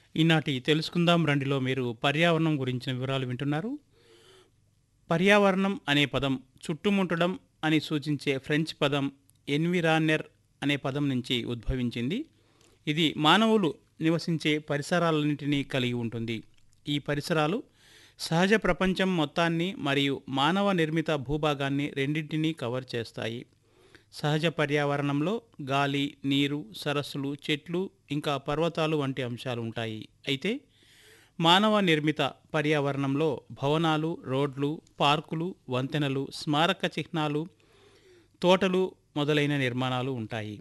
ఈనాటి తెలుసుకుందాం రండిలో మీరు పర్యావరణం గురించిన వివరాలు వింటున్నారు పర్యావరణం అనే పదం చుట్టుముట్టడం అని సూచించే ఫ్రెంచ్ పదం ఎన్విరానెర్ అనే పదం నుంచి ఉద్భవించింది ఇది మానవులు నివసించే పరిసరాలన్నింటినీ కలిగి ఉంటుంది ఈ పరిసరాలు సహజ ప్రపంచం మొత్తాన్ని మరియు మానవ నిర్మిత భూభాగాన్ని రెండింటినీ కవర్ చేస్తాయి సహజ పర్యావరణంలో గాలి నీరు సరస్సులు చెట్లు ఇంకా పర్వతాలు వంటి అంశాలు ఉంటాయి అయితే మానవ నిర్మిత పర్యావరణంలో భవనాలు రోడ్లు పార్కులు వంతెనలు స్మారక చిహ్నాలు తోటలు మొదలైన నిర్మాణాలు ఉంటాయి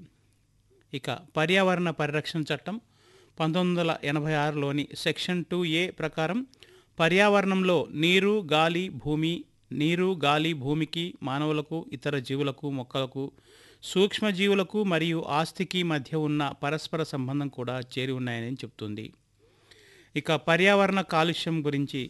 ఇక పర్యావరణ పరిరక్షణ చట్టం పంతొమ్మిది వందల ఎనభై ఆరులోని సెక్షన్ టూ ఏ ప్రకారం పర్యావరణంలో నీరు గాలి భూమి నీరు గాలి భూమికి మానవులకు ఇతర జీవులకు మొక్కలకు సూక్ష్మజీవులకు మరియు ఆస్తికి మధ్య ఉన్న పరస్పర సంబంధం కూడా చేరి ఉన్నాయని చెప్తుంది ఇక పర్యావరణ కాలుష్యం గురించి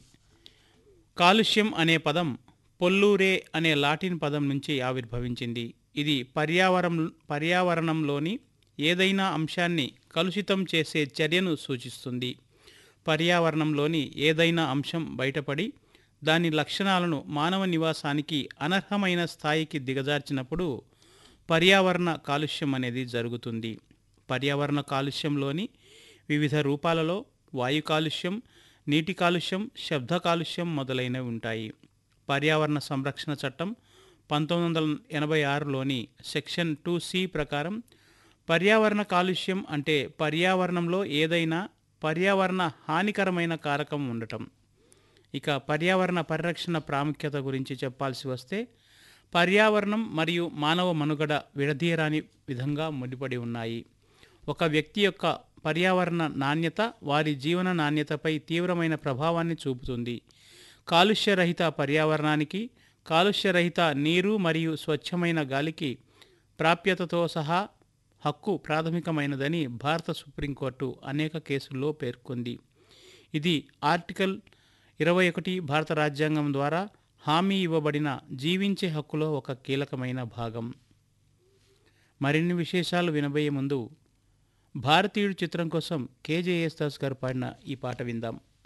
కాలుష్యం అనే పదం పొల్లూరే అనే లాటిన్ పదం నుంచి ఆవిర్భవించింది ఇది పర్యావరణం పర్యావరణంలోని ఏదైనా అంశాన్ని కలుషితం చేసే చర్యను సూచిస్తుంది పర్యావరణంలోని ఏదైనా అంశం బయటపడి దాని లక్షణాలను మానవ నివాసానికి అనర్హమైన స్థాయికి దిగజార్చినప్పుడు పర్యావరణ కాలుష్యం అనేది జరుగుతుంది పర్యావరణ కాలుష్యంలోని వివిధ రూపాలలో వాయు కాలుష్యం నీటి కాలుష్యం శబ్ద కాలుష్యం మొదలైనవి ఉంటాయి పర్యావరణ సంరక్షణ చట్టం పంతొమ్మిది వందల ఎనభై ఆరులోని సెక్షన్ టూ సి ప్రకారం పర్యావరణ కాలుష్యం అంటే పర్యావరణంలో ఏదైనా పర్యావరణ హానికరమైన కారకం ఉండటం ఇక పర్యావరణ పరిరక్షణ ప్రాముఖ్యత గురించి చెప్పాల్సి వస్తే పర్యావరణం మరియు మానవ మనుగడ విడదీయరాని విధంగా ముడిపడి ఉన్నాయి ఒక వ్యక్తి యొక్క పర్యావరణ నాణ్యత వారి జీవన నాణ్యతపై తీవ్రమైన ప్రభావాన్ని చూపుతుంది కాలుష్యరహిత పర్యావరణానికి కాలుష్యరహిత నీరు మరియు స్వచ్ఛమైన గాలికి ప్రాప్యతతో సహా హక్కు ప్రాథమికమైనదని భారత సుప్రీంకోర్టు అనేక కేసుల్లో పేర్కొంది ఇది ఆర్టికల్ ఇరవై ఒకటి భారత రాజ్యాంగం ద్వారా హామీ ఇవ్వబడిన జీవించే హక్కులో ఒక కీలకమైన భాగం మరిన్ని విశేషాలు వినబోయే ముందు భారతీయుడు చిత్రం కోసం కేజేఎస్ దాస్ గారు పాడిన ఈ పాట విందాం